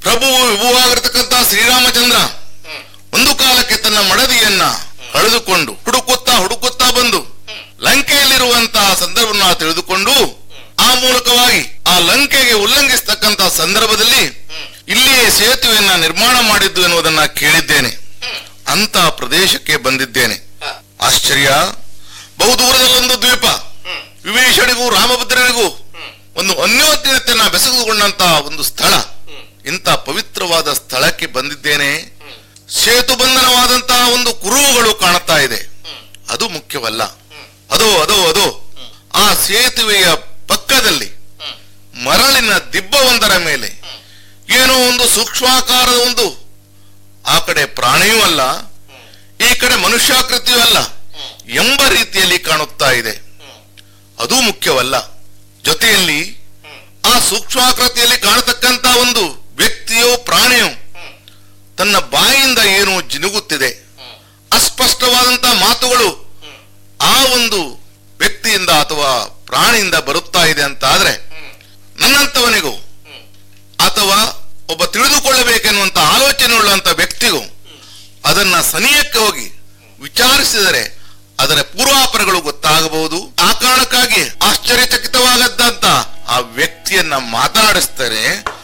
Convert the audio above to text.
ಪ್ರಭುವು ವಿಭುವಾಗಿರತಕ್ಕಂತ ಶ್ರೀರಾಮಚಂದ್ರ ಒಂದು ಕಾಲಕ್ಕೆ ತನ್ನ ಮಡದಿಯನ್ನ ಕಳೆದುಕೊಂಡು ಹುಡುಕುತ್ತಾ ಹುಡುಕುತ್ತಾ ಬಂದು ಲಂಕೆಯಲ್ಲಿರುವಂತಹ ಸಂದರ್ಭವನ್ನು ತಿಳಿದುಕೊಂಡು ಆ ಮೂಲಕವಾಗಿ ಆ ಲಂಕೆಗೆ ಉಲ್ಲಂಘಿಸತಕ್ಕಂತಹ ಸಂದರ್ಭದಲ್ಲಿ ಇಲ್ಲಿಯೇ ಸೇತುವೆಯನ್ನ ನಿರ್ಮಾಣ ಮಾಡಿದ್ದು ಎನ್ನುವುದನ್ನ ಕೇಳಿದ್ದೇನೆ ಅಂತ ಪ್ರದೇಶಕ್ಕೆ ಬಂದಿದ್ದೇನೆ ಆಶ್ಚರ್ಯ ಬಹುದೂರದಲ್ಲೊಂದು ದ್ವೀಪ ವಿಭೀಷಣಿಗೂ ರಾಮಭದ್ರನಿಗೂ ಒಂದು ಅನ್ಯೋನ್ಯತೆಯನ್ನ ಬೆಸೆದುಕೊಂಡಂತಹ ಒಂದು ಸ್ಥಳ ಇಂಥ ಪವಿತ್ರವಾದ ಸ್ಥಳಕ್ಕೆ ಬಂದಿದ್ದೇನೆ ಸೇತು ಬಂಧನವಾದಂತಹ ಒಂದು ಕುರುಹುಗಳು ಕಾಣುತ್ತಾ ಇದೆ ಅದು ಮುಖ್ಯವಲ್ಲ ಅದೋ ಅದೋ ಅದೋ ಆ ಸೇತುವೆಯ ಪಕ್ಕದಲ್ಲಿ ಮರಳಿನ ದಿಬ್ಬವೊಂದರ ಮೇಲೆ ಏನೋ ಒಂದು ಸೂಕ್ಷ್ಮಾಕಾರದ ಒಂದು ಆ ಕಡೆ ಪ್ರಾಣಿಯೂ ಅಲ್ಲ ಈ ಕಡೆ ಮನುಷ್ಯಾಕೃತಿಯೂ ಅಲ್ಲ ಎಂಬ ರೀತಿಯಲ್ಲಿ ಕಾಣುತ್ತಾ ಇದೆ ಅದು ಮುಖ್ಯವಲ್ಲ ಜೊತೆಯಲ್ಲಿ ಆ ಸೂಕ್ಷ್ಮಾಕೃತಿಯಲ್ಲಿ ಕಾಣತಕ್ಕಂತ ಒಂದು ವ್ಯಕ್ತಿಯೋ ಪ್ರಾಣಿಯೋ ತನ್ನ ಬಾಯಿಂದ ಏನು ಜಿನುಗುತ್ತಿದೆ ಅಸ್ಪಷ್ಟವಾದಂತ ಮಾತುಗಳು ಆ ಒಂದು ವ್ಯಕ್ತಿಯಿಂದ ಅಥವಾ ಪ್ರಾಣಿಯಿಂದ ಬರುತ್ತಾ ಇದೆ ಅಂತ ಆದ್ರೆ ನನ್ನಂತವನಿಗೂ ಅಥವಾ ಒಬ್ಬ ತಿಳಿದುಕೊಳ್ಳಬೇಕೆನ್ನುವಂತ ಆಲೋಚನೆ ಉಳ್ಳಂತ ವ್ಯಕ್ತಿಗೂ ಅದನ್ನ ಸನಿಯಕ್ಕೆ ಹೋಗಿ ವಿಚಾರಿಸಿದರೆ ಅದರ ಪೂರ್ವಾಪರಗಳು ಗೊತ್ತಾಗಬಹುದು ಆ ಕಾರಣಕ್ಕಾಗಿ ಆಶ್ಚರ್ಯಚಕಿತವಾಗದ್ದಂತ ಆ ವ್ಯಕ್ತಿಯನ್ನ ಮಾತನಾಡಿಸ್ತಾರೆ